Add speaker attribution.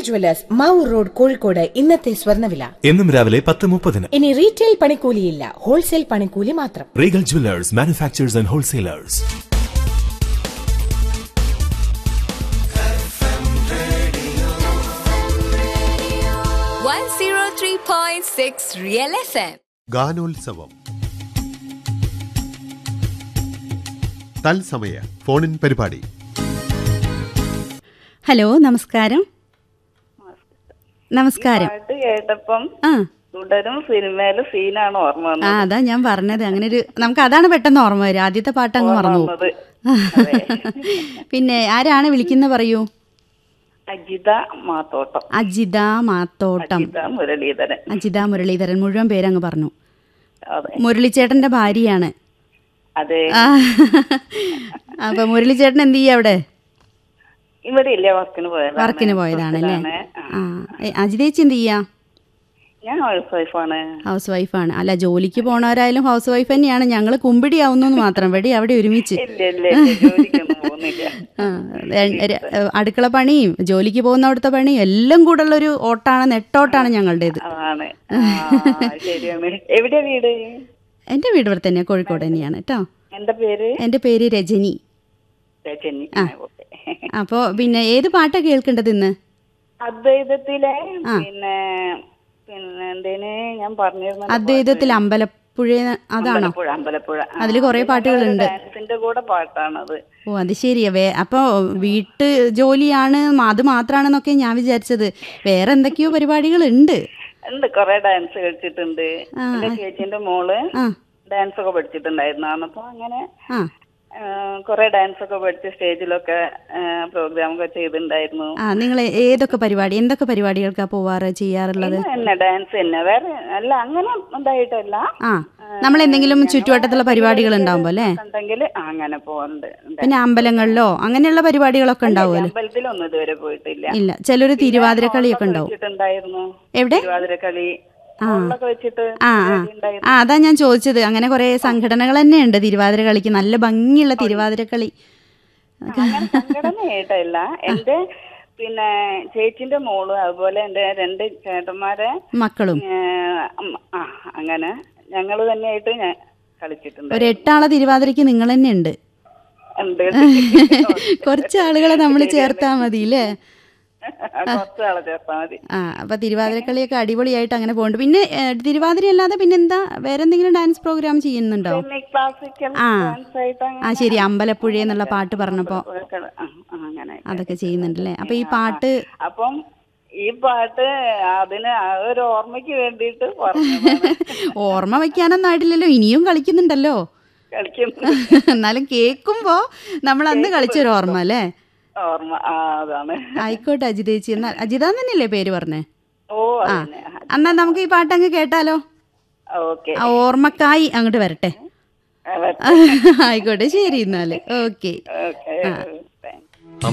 Speaker 1: Jewellers Mavoor road Kozhikode ഇന്നത്തെ സ്വർണ്ണവില
Speaker 2: എന്നും രാവിലെ പത്ത് മുപ്പതിന്
Speaker 1: ഇനി റീറ്റെയിൽ പണിക്കൂലിയില്ല ഹോൾസെയിൽ പണിക്കൂലി മാത്രം
Speaker 2: Regal jewellers manufacturers and wholesalers
Speaker 3: one zero three point six Real FM.
Speaker 4: ഗാനോത്സവം തത്സമയ ഫോണിൻ പരിപാടി
Speaker 5: ഹലോ നമസ്കാരം നമസ്കാരം
Speaker 6: പാട്ട് കേട്ടപ്പം
Speaker 5: ആ
Speaker 6: തുടരും സിനിമയിലെ സീനാണ് ഓർമ്മ
Speaker 5: ആ
Speaker 6: വന്നത്
Speaker 5: അതാ ഞാൻ പറഞ്ഞത് അങ്ങനെ ഒരു നമുക്ക് അതാണ് പെട്ടെന്ന് ഓർമ്മ വരും ആദ്യത്തെ പാട്ട് അങ്ങ് മറന്നു പോകും.
Speaker 6: വന്നത്.
Speaker 5: പിന്നെ ആരാണ് വിളിക്കുന്ന പറയൂ
Speaker 6: അജിത മാത്തോട്ടം
Speaker 5: അജിത മാത്തോട്ടം
Speaker 6: അജിത മുരളീധരൻ
Speaker 5: അജിത മുരളീധരൻ മുഴുവൻ പേരങ്ങ് പറഞ്ഞു
Speaker 6: അതെ
Speaker 5: മുരളിച്ചേട്ടന്റെ ഭാര്യയാണ്
Speaker 6: അതെ
Speaker 5: ആ. അപ്പൊ മുരളിച്ചേട്ടൻ എന്ത് ചെയ്യ അവിടെ
Speaker 6: ഇവിടെ ഇല്ല വർക്കിന് പോയതാണ്
Speaker 5: വർക്കിന് പോയതാണല്ലേ
Speaker 6: പുറത്തിലാണ്. ആ.
Speaker 5: ആ ഏ, അജിതേച്ചി എന്ത് ചെയ്യാ
Speaker 6: ഞാൻ ഹൗസ് വൈഫാണ്
Speaker 5: ഹൗസ് വൈഫാണ് അല്ല ജോലിക്ക് പോണവരായാലും ഹൗസ് വൈഫ് തന്നെയാണ് ഞങ്ങൾ കുമ്പിടിയാവുന്നു എന്ന് മാത്രം വെടി അവിടെ ഒരുമിച്ച്
Speaker 6: ഇല്ല ഇല്ല ഇല്ല, ജോലിക്കൊന്നും പോകുന്നില്ല
Speaker 5: ആ, ര- ര- അടുക്കള പണിയും ജോലിക്ക് പോകുന്ന അവിടുത്തെ പണിയും എല്ലാം കൂടെ ഉള്ള ഒരു ഓട്ടാണ് നെട്ടോട്ടാണ് ഞങ്ങളുടേത്
Speaker 6: ആണ് ആ, ശരിയാണ് എവിടെയാ വീട്
Speaker 5: എൻ്റെ വീട് ഇവിടെ തന്നെയാണ് കോഴിക്കോട് തന്നെയാണ് കേട്ടോ
Speaker 6: എന്റെ പേര്
Speaker 5: എൻ്റെ പേര് രജനി
Speaker 6: ചെന്നി ഓക്കെ
Speaker 5: അപ്പോൾ പിന്നെ ഏത് പാട്ടാണ് കേൾക്കേണ്ടത് ഇന്ന്
Speaker 6: അദ്വൈതത്തിലെ പിന്നെ പിന്നെ എന്തേന് ഞാൻ പറഞ്ഞിരുന്നത്
Speaker 5: അദ്വൈതത്തിൽ അമ്പലപ്പുഴ അതാണോ
Speaker 6: അമ്പലപ്പുഴ അമ്പലപ്പുഴ ആ,
Speaker 5: അതില് കുറേ
Speaker 6: അത്
Speaker 5: പാട്ടുകളുണ്ട്.
Speaker 6: ഡാൻസിന്റെ കൂടെ പാട്ടാണത്
Speaker 5: ഓ അത് ശരിയാ വേ അപ്പോൾ വീട്ട് ജോലിയാണ് മ- അത് മാത്രമാണെന്നൊക്കെ ഞാൻ വിചാരിച്ചത് വേറെ എന്തൊക്കെയോ പരിപാടികളുണ്ട്
Speaker 6: ഉണ്ട് കൊറേ ഡാൻസ് കളിച്ചിട്ടുണ്ട് എന്റെ ചേച്ചിന്റെ മോള്
Speaker 5: ആ
Speaker 6: ഡാൻസ് ഒക്കെ പഠിച്ചിട്ടുണ്ടായിരുന്നു അന്നപ്പോ അങ്ങനെ
Speaker 5: ആ
Speaker 6: കൊറേ ഡാൻസ് ഒക്കെ പഠിച്ച് സ്റ്റേജിലൊക്കെ പ്രോഗ്രാം ഒക്കെ ചെയ്തിട്ടുണ്ടായിരുന്നു
Speaker 5: ആ നിങ്ങൾ ഏതൊക്കെ പരിപാടി എന്തൊക്കെ പരിപാടികൾക്കാണ് പോവാറ് ചെയ്യാറുള്ളത്
Speaker 6: ഇത് തന്നെ ഡാൻസ് തന്നെ വേറെ അല്ല അങ്ങനെ ഇതായിട്ടല്ല
Speaker 5: ആ നമ്മൾ എന്തെങ്കിലും ചുറ്റുവട്ടത്തുള്ള പരിപാടികൾ ഉണ്ടാവുമ്പോൾ അല്ലേ
Speaker 6: ഉണ്ടെങ്കിൽ അങ്ങനെ പോകുന്നുണ്ട്
Speaker 5: പിന്നെ അമ്പലങ്ങളിലോ അങ്ങനെയുള്ള പരിപാടികളൊക്കെ ഉണ്ടാവുമല്ലോ
Speaker 6: അമ്പലത്തിലൊന്നും ഇതുവരെ പോയിട്ടില്ല
Speaker 5: ഇല്ല ചിലര് തിരുവാതിരക്കളിയൊക്കെ ഉണ്ടാവും
Speaker 6: വെച്ചിട്ടുണ്ടായിരുന്നു
Speaker 5: എവിടെ
Speaker 6: തിരുവാതിരക്കളി
Speaker 5: ആ.
Speaker 6: ഹോളിലൊക്കെ വെച്ചിട്ട്
Speaker 5: ആ ആ
Speaker 6: പരിപാടി ഉണ്ടായിരുന്നു.
Speaker 5: ആ അതാ ഞാൻ ചോദിച്ചത് അങ്ങനെ കുറേ സംഘടനകൾ തന്നെയുണ്ട് തിരുവാതിര കളിക്ക് നല്ല ഭംഗിയുള്ള തിരുവാതിര കളി
Speaker 6: അങ്ങനെ സംഘടനയായിട്ടല്ല എന്റെ പിന്നെ ചേച്ചിന്റെ മോള് അതുപോലെ എന്റെ രണ്ട് ചേട്ടന്മാരെ
Speaker 5: മക്കളും
Speaker 6: ഏ, അമ്മ- ആ അങ്ങനെ ഞങ്ങൾ തന്നെയായിട്ട് ഞാൻ കളിച്ചിട്ടുണ്ട്
Speaker 5: ഒരു എട്ടാളെ തിരുവാതിരയ്ക്ക് നിങ്ങൾ തന്നെ ഉണ്ട്
Speaker 6: ഉണ്ട്.
Speaker 5: കുറച്ച് ആളുകളെ നമ്മൾ ചേർത്താ മതി അല്ലേ
Speaker 6: കുറച്ച് ആളെ ചേർത്താ മതി
Speaker 5: ആ അപ്പൊ തിരുവാതിരക്കളിയൊക്കെ അടിപൊളിയായിട്ട് അങ്ങനെ പോകുന്നുണ്ട് പിന്നെ ഏ, തിരുവാതിര അല്ലാതെ പിന്നെന്താ വേറെ എന്തെങ്കിലും ഡാൻസ് പ്രോഗ്രാം ചെയ്യുന്നുണ്ടോ
Speaker 6: പിന്നെ ക്ലാസിക്കൽ
Speaker 5: ആ.
Speaker 6: ഡാൻസ് ആയിട്ട്
Speaker 5: ആ
Speaker 6: അങ്ങനെ
Speaker 5: ശരി അമ്പലപ്പുഴ എന്നുള്ള പാട്ട് പറഞ്ഞപ്പോ
Speaker 6: ഒക്കെ, ആ, ആ, അങ്ങനെ
Speaker 5: അതൊക്കെ ചെയ്യുന്നുണ്ടല്ലേ അപ്പൊ ഈ പാട്ട്
Speaker 6: അപ്പം ഈ പാട്ട് അതിന് ആ ഒരു ഓർമ്മയ്ക്ക് വേണ്ടിയിട്ട് പറഞ്ഞതാണ്
Speaker 5: ഓർമ്മ വെക്കാനൊന്നും ആയിട്ടില്ലല്ലോ ഇനിയും കളിക്കുന്നുണ്ടല്ലോ
Speaker 6: കളിക്കുന്നു
Speaker 5: എന്നാലും കേൾക്കുമ്പോ നമ്മൾ അന്ന് കളിച്ചൊരു ഓർമ്മ അല്ലേ
Speaker 6: ഓർമ്മ ആ അതാണ്
Speaker 5: ആയിക്കോട്ടെ അജിതേച്ചി എന്നാൽ അജിത തന്നെയല്ലേ പേര് പറഞ്ഞേ
Speaker 6: ഓ
Speaker 5: ആ
Speaker 6: അതന്നെ
Speaker 5: എന്നാ നമുക്ക് ഈ പാട്ട് അങ്ങ് കേട്ടാലോ
Speaker 6: ഓക്കെ
Speaker 5: ആ ഓർമ്മക്കായി അങ്ങോട്ട് വരട്ടെ ആയിക്കോട്ടെ ശരി എന്നാല് ഓക്കെ
Speaker 6: ഓക്കെ
Speaker 5: ആ